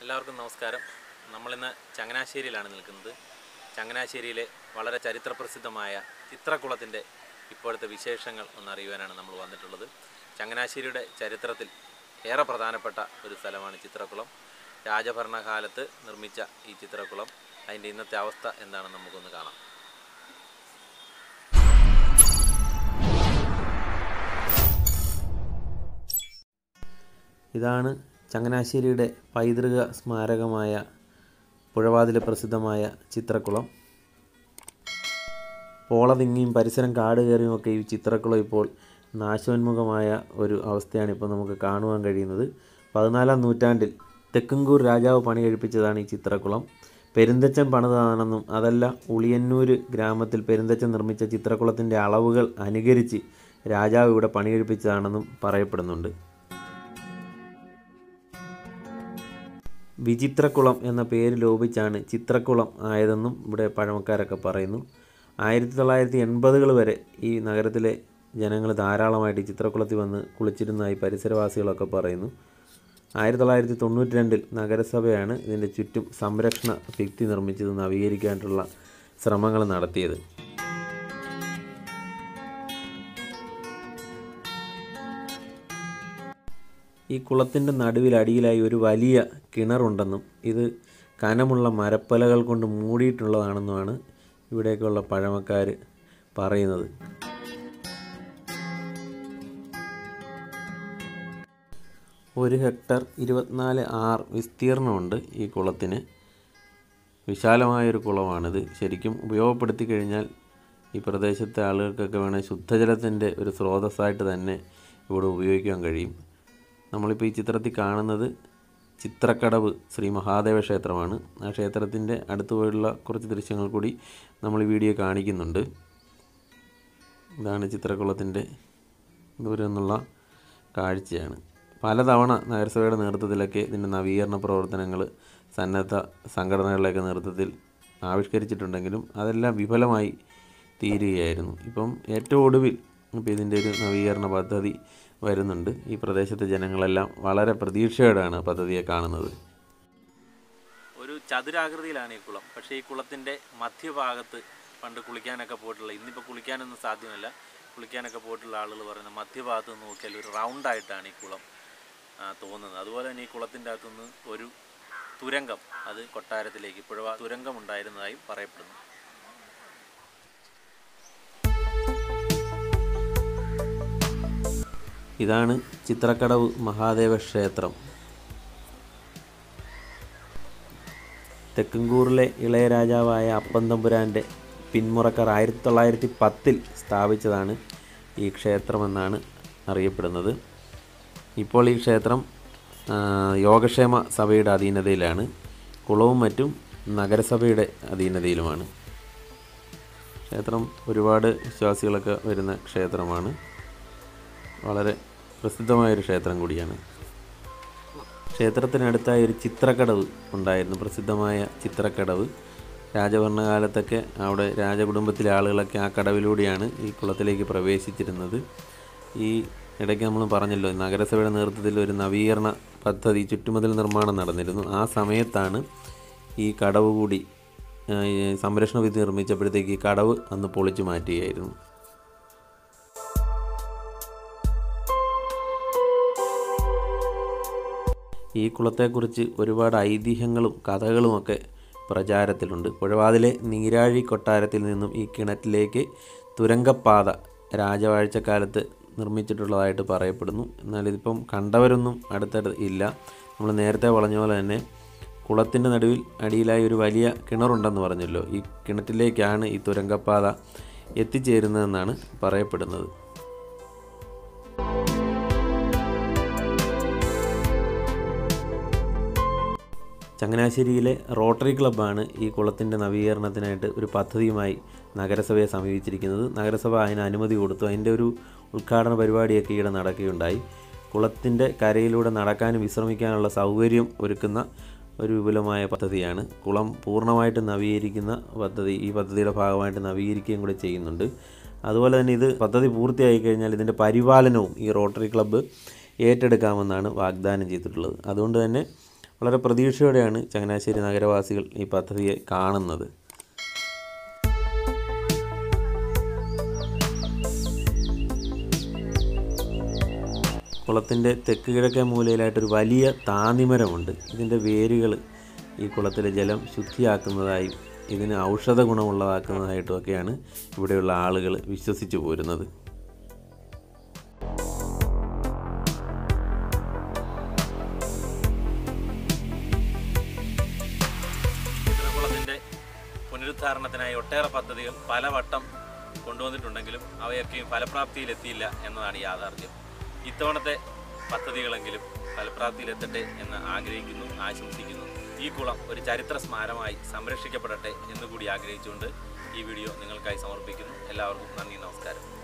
എല്ലാവർക്കും നമസ്കാരം നമ്മളിന്ന് ചങ്ങനാശ്ശേരിയിലാണ് നിൽക്കുന്നത് ചങ്ങനാശ്ശേരിയിലെ വളരെ ചരിത്രപ്രസിദ്ധമായ ചിത്രക്കുളത്തിൻ്റെ ഇപ്പോഴത്തെ വിശേഷങ്ങൾ ഒന്നറിയുവാനാണ് നമ്മൾ വന്നിട്ടുള്ളത് ചങ്ങനാശ്ശേരിയുടെ ചരിത്രത്തിൽ ഏറെ പ്രധാനപ്പെട്ട ഒരു സ്ഥലമാണ് ചിത്രക്കുളം രാജഭരണകാലത്ത് നിർമ്മിച്ച ഈ ചിത്രക്കുളം അതിൻ്റെ ഇന്നത്തെ അവസ്ഥ എന്താണെന്ന് നമുക്കൊന്ന് കാണാം ഇതാണ് ചങ്ങനാശ്ശേരിയുടെ പൈതൃക സ്മാരകമായ പുഴവാതിലെ പ്രസിദ്ധമായ ചിത്രക്കുളം പോളതിങ്ങിയും പരിസരം കാട് കയറിയും ഒക്കെ ഈ ചിത്രക്കുളം ഇപ്പോൾ നാശോന്മുഖമായ ഒരു അവസ്ഥയാണ് ഇപ്പോൾ നമുക്ക് കാണുവാൻ കഴിയുന്നത് പതിനാലാം നൂറ്റാണ്ടിൽ തെക്കുംകൂർ രാജാവ് പണി കഴിപ്പിച്ചതാണ് ഈ ചിത്രക്കുളം പെരുന്തച്ചൻ പണിതാണെന്നും അതല്ല ഉളിയന്നൂർ ഗ്രാമത്തിൽ പെരുന്തച്ചൻ നിർമ്മിച്ച ചിത്രക്കുളത്തിൻ്റെ അളവുകൾ അനുകരിച്ച് രാജാവ് ഇവിടെ പണി കഴിപ്പിച്ചതാണെന്നും പറയപ്പെടുന്നുണ്ട് വിചിത്രക്കുളം എന്ന പേര് ലോപിച്ചാണ് ചിത്രക്കുളം ആയതെന്നും ഇവിടെ പഴമക്കാരൊക്കെ പറയുന്നു ആയിരത്തി തൊള്ളായിരത്തി എൺപതുകൾ വരെ ഈ നഗരത്തിലെ ജനങ്ങൾ ധാരാളമായിട്ട് ഈ ചിത്രക്കുളത്തിൽ വന്ന് കുളിച്ചിരുന്നതായി പരിസരവാസികളൊക്കെ പറയുന്നു ആയിരത്തി തൊള്ളായിരത്തി തൊണ്ണൂറ്റി രണ്ടിൽ നഗരസഭയാണ് ഇതിൻ്റെ ചുറ്റും സംരക്ഷണ ഭിത്തി നിർമ്മിച്ചത് നവീകരിക്കാനായിട്ടുള്ള ശ്രമങ്ങൾ നടത്തിയത് ഈ കുളത്തിൻ്റെ നടുവിൽ അടിയിലായി ഒരു വലിയ കിണറുണ്ടെന്നും ഇത് കനമുള്ള മരപ്പലകൾ കൊണ്ട് മൂടിയിട്ടുള്ളതാണെന്നുമാണ് ഇവിടേക്കുള്ള പഴമക്കാർ പറയുന്നത് ഒരു ഹെക്ടർ ഇരുപത്തിനാല് ആർ വിസ്തീർണമുണ്ട് ഈ കുളത്തിന് വിശാലമായൊരു കുളമാണിത് ശരിക്കും ഉപയോഗപ്പെടുത്തി കഴിഞ്ഞാൽ ഈ പ്രദേശത്തെ ആളുകൾക്കൊക്കെ വേണേൽ ശുദ്ധജലത്തിൻ്റെ ഒരു സ്രോതസ്സായിട്ട് തന്നെ ഇവിടെ ഉപയോഗിക്കാൻ കഴിയും നമ്മളിപ്പോൾ ഈ ചിത്രത്തിൽ കാണുന്നത് ചിത്രക്കടവ് ശ്രീ മഹാദേവ ക്ഷേത്രമാണ് ആ ക്ഷേത്രത്തിൻ്റെ അടുത്ത് പോയുള്ള കുറച്ച് ദൃശ്യങ്ങൾ കൂടി നമ്മൾ ഈ വീഡിയോ കാണിക്കുന്നുണ്ട് ഇതാണ് ചിത്രക്കുളത്തിൻ്റെ ദൂരെ നിന്നുള്ള കാഴ്ചയാണ് പലതവണ നഗരസഭയുടെ നേതൃത്വത്തിലൊക്കെ ഇതിൻ്റെ നവീകരണ പ്രവർത്തനങ്ങൾ സന്നദ്ധ സംഘടനകളുടെയൊക്കെ നേതൃത്വത്തിൽ ആവിഷ്കരിച്ചിട്ടുണ്ടെങ്കിലും അതെല്ലാം വിഫലമായി തീരുകയായിരുന്നു ഇപ്പം ഏറ്റവും ഒടുവിൽ ഇപ്പോൾ ഇതിൻ്റെ ഒരു നവീകരണ പദ്ധതി വരുന്നുണ്ട് ഈ പ്രദേശത്തെ ജനങ്ങളെല്ലാം വളരെ പ്രതീക്ഷയോടെയാണ് പദ്ധതിയെ കാണുന്നത് ഒരു ചതുരാകൃതിയിലാണ് ഈ കുളം പക്ഷേ ഈ കുളത്തിൻ്റെ മധ്യഭാഗത്ത് പണ്ട് കുളിക്കാനൊക്കെ പോയിട്ടുള്ള ഇന്നിപ്പോൾ കുളിക്കാനൊന്നും സാധ്യമല്ല കുളിക്കാനൊക്കെ പോയിട്ടുള്ള ആളുകൾ പറയുന്ന മധ്യഭാഗത്ത് നിന്ന് നോക്കിയാൽ ഒരു റൗണ്ടായിട്ടാണ് ഈ കുളം ആ, തോന്നുന്നത് അതുപോലെ തന്നെ ഈ കുളത്തിൻ്റെ അകത്തുനിന്ന് ഒരു തുരങ്കം അത് കൊട്ടാരത്തിലേക്ക് പുഴ തുരങ്കം ഉണ്ടായിരുന്നതായും പറയപ്പെടുന്നു ഇതാണ് ചിത്രക്കടവ് മഹാദേവ ക്ഷേത്രം തെക്കുംകൂറിലെ ഇളയ രാജാവായ അപ്പന്തമ്പുരാൻ്റെ പിന്മുറക്കാർ ആയിരത്തി തൊള്ളായിരത്തി പത്തിൽ സ്ഥാപിച്ചതാണ് ഈ ക്ഷേത്രമെന്നാണ് അറിയപ്പെടുന്നത് ഇപ്പോൾ ഈ ക്ഷേത്രം ആ, യോഗക്ഷേമ സഭയുടെ അധീനതയിലാണ് കുളവും മറ്റും നഗരസഭയുടെ അധീനതയിലുമാണ് ക്ഷേത്രം ഒരുപാട് വിശ്വാസികളൊക്കെ വരുന്ന ക്ഷേത്രമാണ് വളരെ പ്രസിദ്ധമായൊരു ക്ഷേത്രം കൂടിയാണ് ക്ഷേത്രത്തിനടുത്തായി ഒരു ചിത്രക്കടവ് ഉണ്ടായിരുന്നു പ്രസിദ്ധമായ ചിത്രക്കടവ് രാജഭരണകാലത്തൊക്കെ അവിടെ രാജകുടുംബത്തിലെ ആളുകളൊക്കെ ആ കടവിലൂടെയാണ് ഈ കുളത്തിലേക്ക് പ്രവേശിച്ചിരുന്നത് ഈ ഇടയ്ക്ക് നമ്മൾ പറഞ്ഞല്ലോ നഗരസഭയുടെ നേതൃത്വത്തിൽ ഒരു നവീകരണ പദ്ധതി ചുറ്റുമതിൽ നിർമ്മാണം നടന്നിരുന്നു ആ സമയത്താണ് ഈ കടവ് കൂടി ആ, ഈ സംരക്ഷണ വിധി നിർമ്മിച്ചപ്പോഴത്തേക്ക് ഈ കടവ് അന്ന് പൊളിച്ചു മാറ്റുകയായിരുന്നു ഈ കുളത്തെക്കുറിച്ച് ഒരുപാട് ഐതിഹ്യങ്ങളും കഥകളുമൊക്കെ പ്രചാരത്തിലുണ്ട് പുഴവാതിലെ നീരാഴി കൊട്ടാരത്തിൽ നിന്നും ഈ കിണറ്റിലേക്ക് തുരങ്കപ്പാത രാജവാഴ്ചക്കാലത്ത് നിർമ്മിച്ചിട്ടുള്ളതായിട്ട് പറയപ്പെടുന്നു എന്നാൽ ഇതിപ്പം കണ്ടവരൊന്നും അടുത്തടുത്ത് ഇല്ല നമ്മൾ നേരത്തെ പറഞ്ഞ പോലെ തന്നെ കുളത്തിൻ്റെ നടുവിൽ അടിയിലായി ഒരു വലിയ കിണറുണ്ടെന്ന് പറഞ്ഞല്ലോ ഈ കിണറ്റിലേക്കാണ് ഈ തുരങ്കപ്പാത എത്തിച്ചേരുന്നതെന്നാണ് പറയപ്പെടുന്നത് ചങ്ങനാശ്ശേരിയിലെ റോട്ടറി ക്ലബ്ബാണ് ഈ കുളത്തിൻ്റെ നവീകരണത്തിനായിട്ട് ഒരു പദ്ധതിയുമായി നഗരസഭയെ സമീപിച്ചിരിക്കുന്നത് നഗരസഭ അതിന് അനുമതി കൊടുത്തു അതിൻ്റെ ഒരു ഉദ്ഘാടന പരിപാടിയൊക്കെ ഇവിടെ നടക്കുകയുണ്ടായി കുളത്തിൻ്റെ കരയിലൂടെ നടക്കാനും വിശ്രമിക്കാനുള്ള സൗകര്യം ഒരുക്കുന്ന ഒരു വിപുലമായ പദ്ധതിയാണ് കുളം പൂർണ്ണമായിട്ട് നവീകരിക്കുന്ന പദ്ധതി ഈ പദ്ധതിയുടെ ഭാഗമായിട്ട് നവീകരിക്കുകയും കൂടെ ചെയ്യുന്നുണ്ട് അതുപോലെ തന്നെ ഇത് പദ്ധതി പൂർത്തിയായി കഴിഞ്ഞാൽ ഇതിൻ്റെ പരിപാലനവും ഈ റോട്ടറി ക്ലബ്ബ് ഏറ്റെടുക്കാമെന്നാണ് വാഗ്ദാനം ചെയ്തിട്ടുള്ളത് അതുകൊണ്ട് തന്നെ വളരെ പ്രതീക്ഷയോടെയാണ് ചങ്ങനാശ്ശേരി നഗരവാസികൾ ഈ പദ്ധതിയെ കാണുന്നത് കുളത്തിൻ്റെ തെക്ക് കിഴക്കേ മൂലയിലായിട്ടൊരു വലിയ താന്നിമരമുണ്ട് ഇതിൻ്റെ വേരുകൾ ഈ കുളത്തിലെ ജലം ശുദ്ധിയാക്കുന്നതായും ഇതിന് ഔഷധ ഗുണമുള്ളതാക്കുന്നതായിട്ടും ഒക്കെയാണ് ഇവിടെയുള്ള ആളുകൾ വിശ്വസിച്ചു പോരുന്നത് ചിത്രകുളത്തിൻ്റെ പുനരുദ്ധാരണത്തിനായി ഒട്ടേറെ പദ്ധതികൾ പലവട്ടം കൊണ്ടുവന്നിട്ടുണ്ടെങ്കിലും അവയൊക്കെയും ഫലപ്രാപ്തിയിലെത്തിയില്ല എന്നതാണ് യാഥാർത്ഥ്യം ഇത്തവണത്തെ പദ്ധതികളെങ്കിലും ഫലപ്രാപ്തിയിലെത്തട്ടെ എന്ന് ആഗ്രഹിക്കുന്നു ആശംസിക്കുന്നു ഈ കുളം ഒരു ചരിത്ര സ്മാരകമായി സംരക്ഷിക്കപ്പെടട്ടെ എന്നുകൂടി ആഗ്രഹിച്ചുകൊണ്ട് ഈ വീഡിയോ നിങ്ങൾക്കായി സമർപ്പിക്കുന്നു എല്ലാവർക്കും നന്ദി നമസ്കാരം